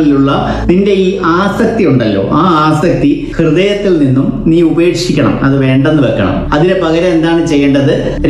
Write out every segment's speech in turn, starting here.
കാര്യങ്ങളിലുള്ള നിന്റെ ഈ ആസക്തി ഉണ്ടല്ലോ ആ ആസക്തി ഹൃദയത്തിൽ നിന്നും നീ ഉപേക്ഷിക്കണം അത് വേണ്ടെന്ന് വെക്കണം അതിന് പകരം എന്താണ് ചെയ്യേണ്ടത്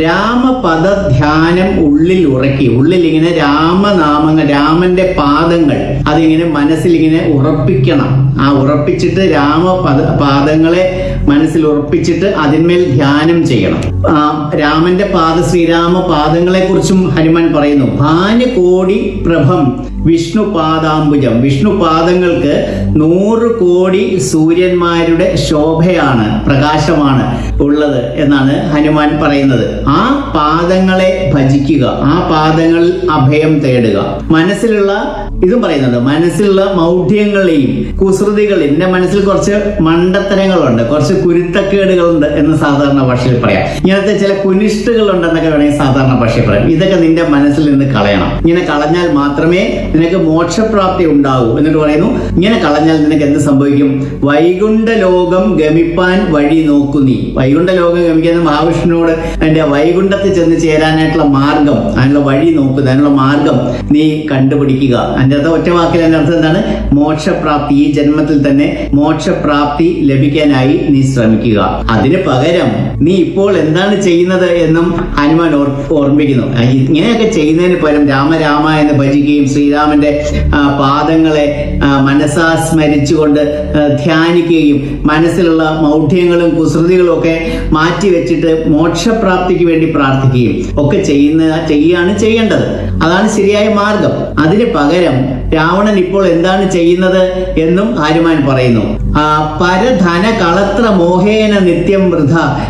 രാമപദ ധ്യാനം ഉള്ളിൽ ഉറക്കി ഉള്ളിൽ ഇങ്ങനെ രാമനാമങ്ങൾ രാമന്റെ പാദങ്ങൾ അതിങ്ങനെ മനസ്സിൽ ഇങ്ങനെ ഉറപ്പിക്കണം ആ ഉറപ്പിച്ചിട്ട് രാമപദ പാദങ്ങളെ മനസ്സിൽ ഉറപ്പിച്ചിട്ട് അതിന്മേൽ ധ്യാനം ചെയ്യണം ആ രാമന്റെ പാദ ശ്രീരാമ പാദങ്ങളെ കുറിച്ചും ഹനുമാൻ പറയുന്നു ഭാനുകോടി പ്രഭം വിഷ്ണു പാദാംബുജം വിഷ്ണു പാദങ്ങൾക്ക് നൂറ് കോടി സൂര്യന്മാരുടെ ശോഭയാണ് പ്രകാശമാണ് ഉള്ളത് എന്നാണ് ഹനുമാൻ പറയുന്നത് ആ പാദങ്ങളെ ഭജിക്കുക ആ പാദങ്ങളിൽ അഭയം തേടുക മനസ്സിലുള്ള ഇതും പറയുന്നുണ്ട് മനസ്സിലുള്ള മൗഢ്യങ്ങളെയും കുസൃതികളെയും എന്റെ മനസ്സിൽ കുറച്ച് മണ്ടത്തരങ്ങളുണ്ട് കുറച്ച് കുരുത്തക്കേടുകളുണ്ട് എന്ന് സാധാരണ ഭാഷയിൽ പറയാം ഇങ്ങനത്തെ ചില കുനിഷ്ടുകൾ ഉണ്ടെന്നൊക്കെ വേണമെങ്കിൽ സാധാരണ ഭാഷയിൽ പറയാം ഇതൊക്കെ നിന്റെ മനസ്സിൽ നിന്ന് കളയണം ഇങ്ങനെ കളഞ്ഞാൽ മാത്രമേ നിനക്ക് മോക്ഷപ്രാപ്തി ഉണ്ടാവൂ എന്നിട്ട് പറയുന്നു ഇങ്ങനെ കളഞ്ഞാൽ നിനക്ക് എന്ത് സംഭവിക്കും വൈകുണ്ഠ ലോകം ഗമിപ്പാൻ വഴി നോക്കു നീ വൈകുണ്ഠ ലോകം ഗമിക്കുന്ന മഹാവിഷ്ണുവോട് എന്റെ വൈകുണ്ഠത്തിൽ ചെന്ന് ചേരാനായിട്ടുള്ള മാർഗം അതിനുള്ള വഴി നോക്കുക അതിനുള്ള മാർഗം നീ കണ്ടുപിടിക്കുക അതിന്റെ അർത്ഥം ഒറ്റ വാക്കിൽ അതിന്റെ അർത്ഥം എന്താണ് മോക്ഷപ്രാപ്തി ഈ ജന്മത്തിൽ തന്നെ മോക്ഷപ്രാപ്തി ലഭിക്കാനായി നീ ശ്രമിക്കുക അതിന് പകരം നീ ഇപ്പോൾ എന്താണ് ചെയ്യുന്നത് എന്നും ഹനുമാൻ ഓർ- ഓർമ്മിപ്പിക്കുന്നു ആ, ഇങ്ങനെയൊക്കെ ചെയ്യുന്നതിന് പകരം രാമ രാമ എന്ന് ഭജിക്കുകയും ശ്രീരാമന്റെ ആ, പാദങ്ങളെ ആ, മനസ്സാ സ്മരിച്ചുകൊണ്ട് ആ, ധ്യാനിക്കുകയും മനസ്സിലുള്ള മൗഢ്യങ്ങളും കുസൃതികളും ഒക്കെ മാറ്റി വെച്ചിട്ട് മോക്ഷപ്രാപ്തിക്ക് വേണ്ടി പ്രാർത്ഥിക്കുകയും ഒക്കെ ചെയ്യുന്ന ചെയ്യുകയാണ് ചെയ്യേണ്ടത് അതാണ് ശരിയായ മാർഗം അതിന് പകരം രാവണൻ ഇപ്പോൾ എന്താണ് ചെയ്യുന്നത് എന്നും ഹനുമാൻ പറയുന്നു ആ പരധന കളത്ര മോഹേന നിത്യം വൃഥ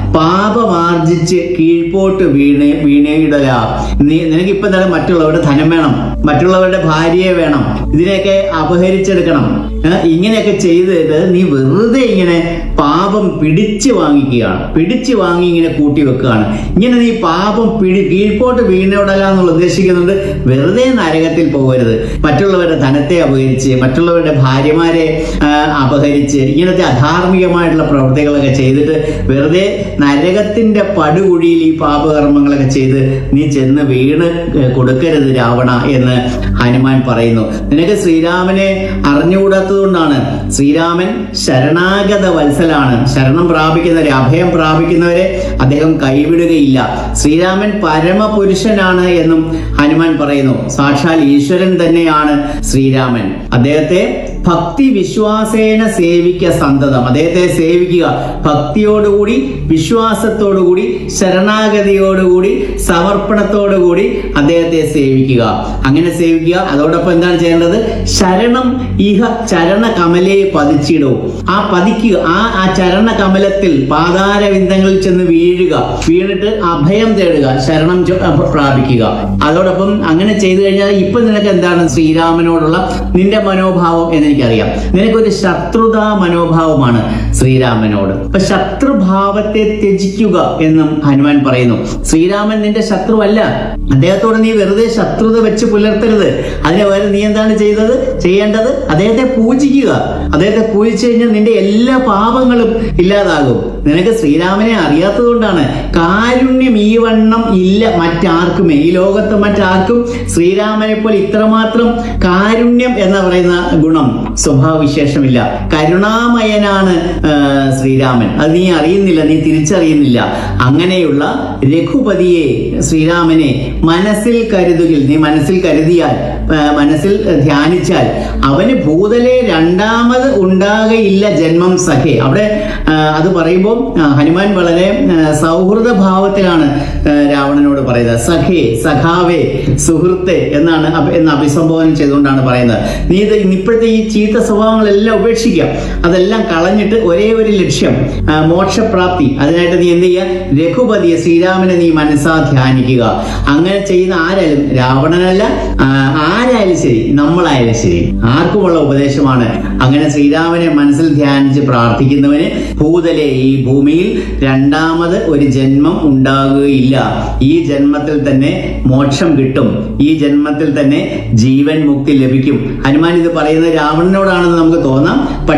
പാപമാർജിച്ച് കീഴ്പോട്ട് വീണ് വീണയിടല നീ നിനക്ക് ഇപ്പൊ എന്താണ് മറ്റുള്ളവരുടെ ധനം വേണം മറ്റുള്ളവരുടെ ഭാര്യയെ വേണം ഇതിനെയൊക്കെ അപഹരിച്ചെടുക്കണം ഏ, ഇങ്ങനെയൊക്കെ ചെയ്തിട്ട് നീ വെറുതെ ഇങ്ങനെ പാപം പിടിച്ചു വാങ്ങിക്കുകയാണ് പിടിച്ചു വാങ്ങി ഇങ്ങനെ കൂട്ടി വെക്കുകയാണ് ഇങ്ങനെ നീ പാപം പിടി കീഴ്പോട്ട് വീണോടല എന്നുള്ള ഉദ്ദേശിക്കുന്നുണ്ട് വെറുതെ നരകത്തിൽ പോകരുത് മറ്റുള്ളവരുടെ ധനത്തെ അപഹരിച്ച് മറ്റുള്ളവരുടെ ഭാര്യമാരെ ആ, അപഹരിച്ച് ഇങ്ങനത്തെ അധാർമികമായിട്ടുള്ള പ്രവൃത്തികളൊക്കെ ചെയ്തിട്ട് വെറുതെ നരകത്തിന്റെ പടുകുഴിയിൽ ഈ പാപകർമ്മങ്ങളൊക്കെ ചെയ്ത് നീ ചെന്ന് വീണ് ഏ, കൊടുക്കരുത് രാവണ എന്ന് ഹനുമാൻ പറയുന്നു നിനക്ക് ശ്രീരാമനെ അറിഞ്ഞുകൂടാത്തതുകൊണ്ടാണ് ശ്രീരാമൻ ശരണാഗത വത്സലാണ് ശരണം പ്രാപിക്കുന്നവരെ അഭയം പ്രാപിക്കുന്നവരെ അദ്ദേഹം കൈവിടുകയില്ല ശ്രീരാമൻ പരമപുരുഷനാണ് എന്നും ഹനുമാൻ പറയുന്നു സാക്ഷാൽ ഈശ്വരൻ തന്നെയാണ് ശ്രീരാമൻ അദ്ദേഹത്തെ ഭക്തി വിശ്വാസേന സേവിക്ക സന്തതം അദ്ദേഹത്തെ സേവിക്കുക ഭക്തിയോടുകൂടി വിശ്വാസത്തോടുകൂടി ശരണാഗതിയോടുകൂടി സമർപ്പണത്തോടുകൂടി അദ്ദേഹത്തെ സേവിക്കുക അങ്ങനെ സേവിക്കുക അതോടൊപ്പം എന്താണ് ചെയ്യേണ്ടത് ശരണം ഇഹ ചരണ കമലയെ പതിച്ചിടൂ ആ പതിക്കുക ആ ആ ചരണ കമലത്തിൽ പാതാരവിന്ദങ്ങളിൽ ചെന്ന് വീഴുക വീണിട്ട് അഭയം തേടുക ശരണം ചൊ- അഹ് പ്രാപിക്കുക അതോടൊപ്പം അങ്ങനെ ചെയ്തു കഴിഞ്ഞാൽ ഇപ്പൊ നിനക്ക് എന്താണ് ശ്രീരാമനോടുള്ള നിന്റെ മനോഭാവം എന്ന് എനിക്കറിയാം നിനക്കൊരു ശത്രുതാ മനോഭാവമാണ് ശ്രീരാമനോട് അപ്പൊ ശത്രുഭാവത്തെ ത്യജിക്കുക എന്നും ഹനുമാൻ പറയുന്നു ശ്രീരാമൻ നിന്റെ ശത്രുവല്ല അദ്ദേഹത്തോട് നീ വെറുതെ ശത്രുത വെച്ച് പുലർത്തരുത് അതിന് പകരം നീ എന്താണ് ചെയ്തത് ചെയ്യേണ്ടത് അദ്ദേഹത്തെ പൂജിക്കുക അദ്ദേഹത്തെ പൂജിച്ചു കഴിഞ്ഞാൽ നിന്റെ എല്ലാ പാപങ്ങളും ഇല്ലാതാകും നിനക്ക് ശ്രീരാമനെ അറിയാത്തത് കൊണ്ടാണ് കാരുണ്യം ഈ വണ്ണം ഇല്ല മറ്റാർക്കുമേ ഈ ലോകത്ത് മറ്റാർക്കും ശ്രീരാമനെ പോലെ ഇത്രമാത്രം കാരുണ്യം എന്ന് പറയുന്ന ഗുണം സ്വഭാവവിശേഷമില്ല കരുണാമയനാണ് ആ, ശ്രീരാമൻ അത് നീ അറിയുന്നില്ല നീ തിരിച്ചറിയുന്നില്ല അങ്ങനെയുള്ള രഘുപതിയെ ശ്രീരാമനെ മനസ്സിൽ കരുതുകിൽ നീ മനസ്സിൽ കരുതിയാൽ ആ, മനസ്സിൽ ധ്യാനിച്ചാൽ അവന് ഭൂതലെ രണ്ടാമത് ഉണ്ടാകയില്ല ജന്മം സഖേ അവിടെ ആ, അത് പറയുമ്പോൾ ആ, ഹനുമാൻ വളരെ ആ, സൗഹൃദ ഭാവത്തിലാണ് ആ, രാവണനോട് പറയുന്നത് സഖേ സഖാവേ സുഹൃത്തെ എന്നാണ് അഭി- എന്ന് അഭിസംബോധന ചെയ്തുകൊണ്ടാണ് പറയുന്നത് നീ ഇത് ഇപ്പോഴത്തെ ഈ ചീത്ത സ്വഭാവങ്ങളെല്ലാം ഉപേക്ഷിക്കുക അതെല്ലാം കളഞ്ഞിട്ട് ഒരേ ഒരു ലക്ഷ്യം ആ, മോക്ഷപ്രാപ്തി അതിനായിട്ട് നീ എന്ത് ചെയ്യുക രഘുപതിയെ ശ്രീരാമനെ നീ മനസ്സാ ധ്യാനിക്കുക അങ്ങനെ ചെയ്യുന്ന ആരായാലും രാവണനല്ല ആ, ആരായാലും ശരി നമ്മളായാലും ശരി ആർക്കുമുള്ള ഉപദേശമാണ് അങ്ങനെ ശ്രീരാമനെ മനസ്സിൽ ധ്യാനിച്ച് പ്രാർത്ഥിക്കുന്നവന് ഭൂതലെ ഈ ഭൂമിയിൽ രണ്ടാമത് ഒരു ജന്മം ഉണ്ടാകുകയില്ല ഈ ജന്മത്തിൽ തന്നെ മോക്ഷം കിട്ടും ഈ ജന്മത്തിൽ തന്നെ ജീവൻ മുക്തി ലഭിക്കും ഹനുമാൻ ഇത് പറയുന്നത് രാവണനോടാണെന്ന് നമുക്ക് തോന്നാം പക്ഷേ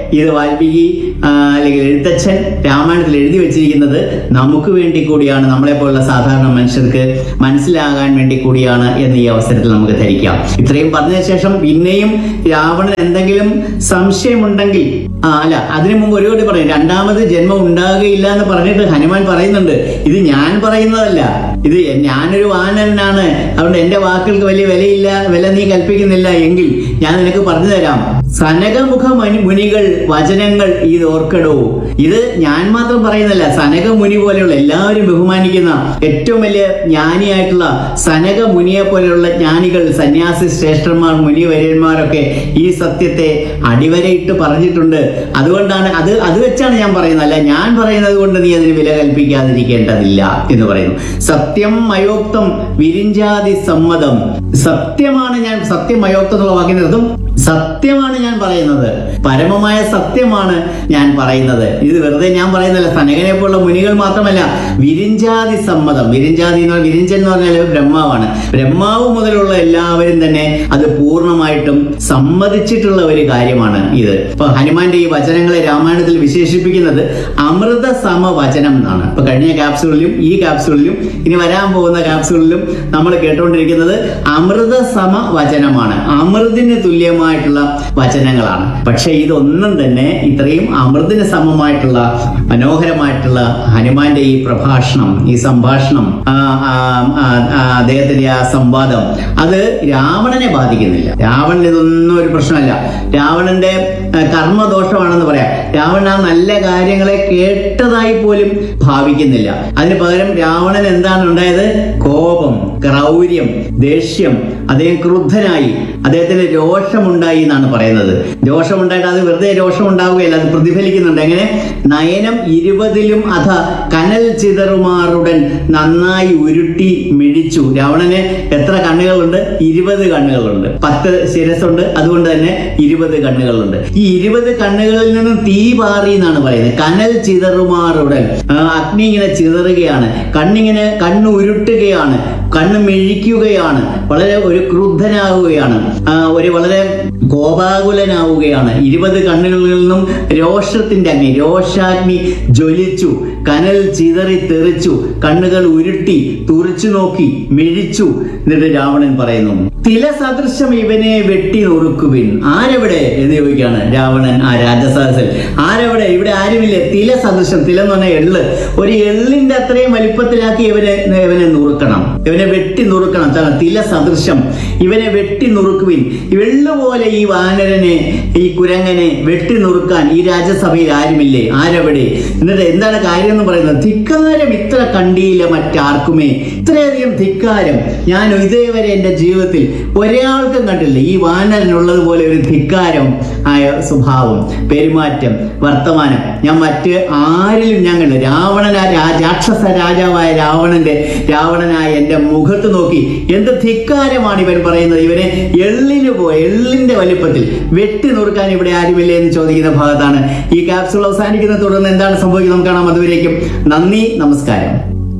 ഇത് വാൽമീകി ആ, അല്ലെങ്കിൽ എഴുത്തച്ഛൻ രാമായണത്തിൽ എഴുതി വെച്ചിരിക്കുന്നത് നമുക്ക് വേണ്ടി കൂടിയാണ് നമ്മളെ പോലുള്ള സാധാരണ മനുഷ്യർക്ക് മനസ്സിലാകാൻ വേണ്ടി കൂടിയാണ് എന്ന് ഈ അവസരത്തിൽ നമുക്ക് ധരിക്കാം ഇത്രയും പറഞ്ഞ ശേഷം പിന്നെയും രാവണൻ എന്തെങ്കിലും സംശയമുണ്ടെങ്കിൽ ആ, അല്ല അതിനു മുമ്പ് ഒരു കൂടി പറയും രണ്ടാമത് ജന്മം ഉണ്ടാകുകയില്ല എന്ന് പറഞ്ഞിട്ട് ഹനുമാൻ പറയുന്നുണ്ട് ഇത് ഞാൻ പറയുന്നതല്ല ഇത് ഞാനൊരു വാനരനാണ് അതുകൊണ്ട് എന്റെ വാക്കുകൾക്ക് വലിയ വിലയില്ല വില നീ കൽപ്പിക്കുന്നില്ല എങ്കിൽ ഞാൻ നിനക്ക് പറഞ്ഞു തരാം സനകമുഖ മനി- മുനികൾ വചനങ്ങൾ ഇത് ഓർക്കടോ ഇത് ഞാൻ മാത്രം പറയുന്നില്ല സനക മുനി പോലെയുള്ള എല്ലാവരും ബഹുമാനിക്കുന്ന ഏറ്റവും വലിയ ജ്ഞാനിയായിട്ടുള്ള സനക മുനിയെ പോലെയുള്ള ജ്ഞാനികൾ സന്യാസി ശ്രേഷ്ഠന്മാർ മുനിവര്യന്മാരൊക്കെ ഈ സത്യത്തെ അടിവരയിട്ട് പറഞ്ഞിട്ടുണ്ട് അതുകൊണ്ടാണ് അത് അത് വെച്ചാണ് ഞാൻ പറയുന്നത് അല്ല ഞാൻ പറയുന്നത് കൊണ്ട് നീ അതിന് വില കൽപ്പിക്കാതിരിക്കേണ്ടതില്ല എന്ന് പറയുന്നു സത്യം അയോക്തം വിരിഞ്ചാതി സമ്മതം സത്യമാണ് ഞാൻ സത്യം അയോക്തം എന്നുള്ള വാക്കിന്റെ അർത്ഥം സത്യമാണ് ഞാൻ പറയുന്നത് പരമമായ സത്യമാണ് ഞാൻ പറയുന്നത് ഇത് വെറുതെ ഞാൻ പറയുന്നതല്ല സനകനെ പോലുള്ള മുനികൾ മാത്രമല്ല വിരിഞ്ചാതി സമ്മതം വിരിഞ്ചാതി എന്ന് പറഞ്ഞാൽ വിരിഞ്ചൻ എന്ന് പറഞ്ഞാൽ ബ്രഹ്മാവാണ് ബ്രഹ്മാവ് മുതലുള്ള എല്ലാവരും തന്നെ അത് പൂർണ്ണമായിട്ടും സമ്മതിച്ചിട്ടുള്ള ഒരു കാര്യമാണ് ഇത് ഇപ്പൊ ഹനുമാന്റെ ഈ വചനങ്ങളെ രാമായണത്തിൽ വിശേഷിപ്പിക്കുന്നത് അമൃത സമവചനം എന്നാണ് ഇപ്പൊ കഴിഞ്ഞ ക്യാപ്സുകളിലും ഈ ക്യാപ്സുകളിലും ഇനി വരാൻ പോകുന്ന ക്യാപ്സുകളിലും നമ്മൾ കേട്ടുകൊണ്ടിരിക്കുന്നത് അമൃത സമ വചനമാണ് അമൃതിന് തുല്യമായിട്ടുള്ള വചനങ്ങളാണ് പക്ഷെ ഇതൊന്നും തന്നെ ഇത്രയും അമൃതിന് സമമായിട്ടുള്ള മനോഹരമായിട്ടുള്ള ഹനുമാന്റെ ഈ പ്രഭാഷണം ഈ സംഭാഷണം ആ, ആ, ആ, ആ, അദ്ദേഹത്തിന്റെ ആ സംവാദം അത് രാവണനെ ബാധിക്കുന്നില്ല രാവണൻ ഇതൊന്നും ഒരു പ്രശ്നമല്ല രാവണന്റെ ആ, കർമ്മദോഷമാണെന്ന് പറയാം രാവണൻ ആ നല്ല കാര്യങ്ങളെ കേട്ടതായി പോലും ഭാവിക്കുന്നില്ല അതിന് പകരം രാവണൻ എന്താണ് ഉണ്ടായത് കോപം ക്രൗര്യം ദേഷ്യം അദ്ദേഹം ക്രുദ്ധനായി അദ്ദേഹത്തിന് രോഷമുണ്ടായി എന്നാണ് പറയുന്നത് രോഷമുണ്ടായിട്ട് അത് വെറുതെ രോഷം ഉണ്ടാവുകയല്ല അത് പ്രതിഫലിക്കുന്നുണ്ട് എങ്ങനെ നയനം ഇരുപതിലും അധ കനൽ ചിതറുമാറുടൻ നന്നായി ഉരുട്ടി മിഴിച്ചു രാവണന് എത്ര കണ്ണുകളുണ്ട് ഇരുപത് കണ്ണുകളുണ്ട് പത്ത് ശിരസുണ്ട് അതുകൊണ്ട് തന്നെ ഇരുപത് കണ്ണുകളുണ്ട് ഈ ഇരുപത് കണ്ണുകളിൽ നിന്നും തീ പാറി എന്നാണ് പറയുന്നത് കനൽ ചിതറുമാറുടൻ ആ, അഗ്നി ഇങ്ങനെ ചിതറുകയാണ് കണ്ണിങ്ങനെ കണ്ണ് ഉരുട്ടുകയാണ് കണ്ണ് മിഴിക്കുകയാണ് വളരെ ഒരു ക്രുദ്ധനാവുകയാണ് ആ, ഒരു വളരെ കോപാകുലനാവുകയാണ് ഇരുപത് കണ്ണുകളിൽ നിന്നും രോഷത്തിന്റെ അഗ്നി രോഷാഗ്നി ജ്വലിച്ചു കനൽ ചിതറി തെറിച്ചു കണ്ണുകൾ ഉരുട്ടി തുറച്ചു നോക്കി മിഴിച്ചു എന്നിട്ട് രാവണൻ പറയുന്നു തില സദൃശം ഇവനെ വെട്ടി നുറുക്കുവിൻ ആരെവിടെ എന്ന് ചോദിക്കുകയാണ് രാവണൻ ആ രാജസദസ്സിൽ ആരെവിടെ ഇവിടെ ആരുമില്ലേ തില സദൃശം തില എന്ന് പറഞ്ഞാൽ എള്ള് ഒരു എള്ളിന്റെ അത്രയും വലിപ്പത്തിലാക്കി ഇവനെ ഇവനെ നുറുക്കണം ഇവനെ വെട്ടി നുറുക്കണം ത- തില സദൃശം ഇവനെ വെട്ടി നുറുക്കുവിൻ എള്ള് പോലെ ഈ വാനരനെ ഈ കുരങ്ങനെ വെട്ടി നുറുക്കാൻ ഈ രാജ്യസഭയിൽ ആരുമില്ലേ ആരെവിടെ എന്നിട്ട് എന്താണ് കാര്യം എന്ന് പറയുന്നത് ധിക്കാരം ഇത്ര കണ്ടിയില്ല മറ്റാർക്കുമേ ഇത്രയധികം ധിക്കാരം ഞാൻ ഇതേവരെ എൻ്റെ ജീവിതത്തിൽ ഒരാൾക്കും കണ്ടില്ല ഈ വാനരനുള്ളത് പോലെ ഒരു ധിക്കാരം ആയ സ്വഭാവം പെരുമാറ്റം വർത്തമാനം ഞാൻ മറ്റ് ആരിലും ഞാൻ കണ്ടില്ല രാവണൻ രാക്ഷസ രാജാവായ രാവണന്റെ രാവണനായ എൻ്റെ മുഖത്ത് നോക്കി എന്ത് ധിക്കാരമാണ് ഇവൻ പറയുന്നത് ഇവനെ എള്ളിന് പോയി എള്ളിന്റെ വലിപ്പത്തിൽ വെട്ടി നുറുക്കാൻ ഇവിടെ ആരുമില്ലേ എന്ന് ചോദിക്കുന്ന ഭാഗത്താണ് ഈ ക്യാപ്സുൾ അവസാനിക്കുന്ന തുടർന്ന് എന്താണ് സംഭവിക്കുന്നത് നമുക്ക് കാണാം അതുവരേക്കും നന്ദി നമസ്കാരം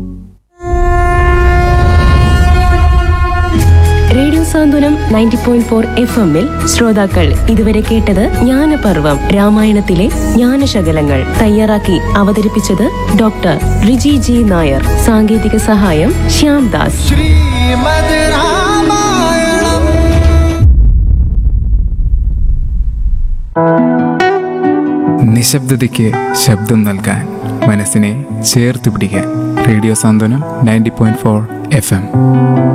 radio Santhwanam ninety point four F എമ്മിൽ ശ്രോതാക്കൾ ഇതുവരെ കേട്ടത് ജ്ഞാനപർവം രാമായണത്തിലെ ജ്ഞാനശകലങ്ങൾ തയ്യാറാക്കി അവതരിപ്പിച്ചത് ഡോക്ടർ റിജി ജി നായർ സാങ്കേതിക സഹായം ശ്യാം ദാസ് ശ്രീമദ് രാമായണം നിശബ്ദതയ്ക്ക് ശബ്ദം നൽകാൻ മനസ്സിനെ ചേർത്ത് പിടിക്കാൻ radio Santhwanam ninety point four F M